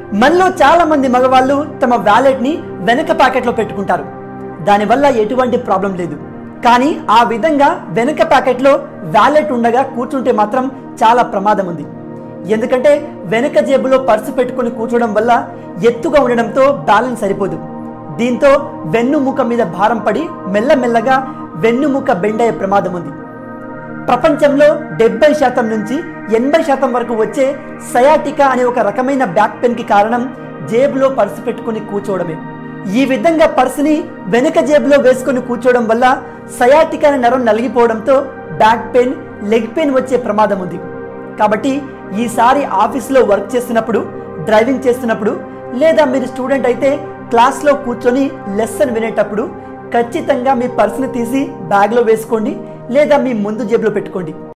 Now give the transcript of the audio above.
మనలో చాలా మంది మగవాళ్ళు తమ వ్యాలెట్ని వెనక ప్యాకెట్లో పెట్టుకుంటారు దానివల్ల ఎటువంటి ప్రాబ్లం లేదు కానీ ఆ విధంగా వెనక ప్యాకెట్లో వ్యాలెట్ ఉండగా కూర్చుంటే మాత్రం చాలా ప్రమాదం ఉంది ఎందుకంటే వెనక జేబులో పర్సు పెట్టుకుని కూర్చోవడం వల్ల ఎత్తుగా ఉండడంతో బ్యాలెన్స్ సరిపోదు దీంతో వెన్నుముక మీద భారం పడి మెల్లమెల్లగా వెన్నుముక బెండ్ అయ్యే ప్రమాదం ఉంది ప్రపంచంలో డెబ్బై శాతం నుంచి ఎనభై శాతం వరకు వచ్చే సయాటికా అనే ఒక రకమైన బ్యాక్ పెయిన్ కి కారణం జేబులో పర్సు పెట్టుకుని కూర్చోవడమే ఈ విధంగా పర్సుని వెనుక జేబులో వేసుకుని కూర్చోవడం వల్ల సయాటికా అనే నరం నలిగిపోవడంతో బ్యాక్ పెయిన్ లెగ్ పెయిన్ వచ్చే ప్రమాదం ఉంది కాబట్టి ఈసారి ఆఫీస్లో వర్క్ చేస్తున్నప్పుడు డ్రైవింగ్ చేస్తున్నప్పుడు లేదా మీరు స్టూడెంట్ అయితే క్లాస్లో కూర్చొని లెసన్ వినేటప్పుడు ఖచ్చితంగా మీ పర్సుని తీసి బ్యాగ్లో వేసుకోండి లేదా మీ ముందు జేబులో పెట్టుకోండి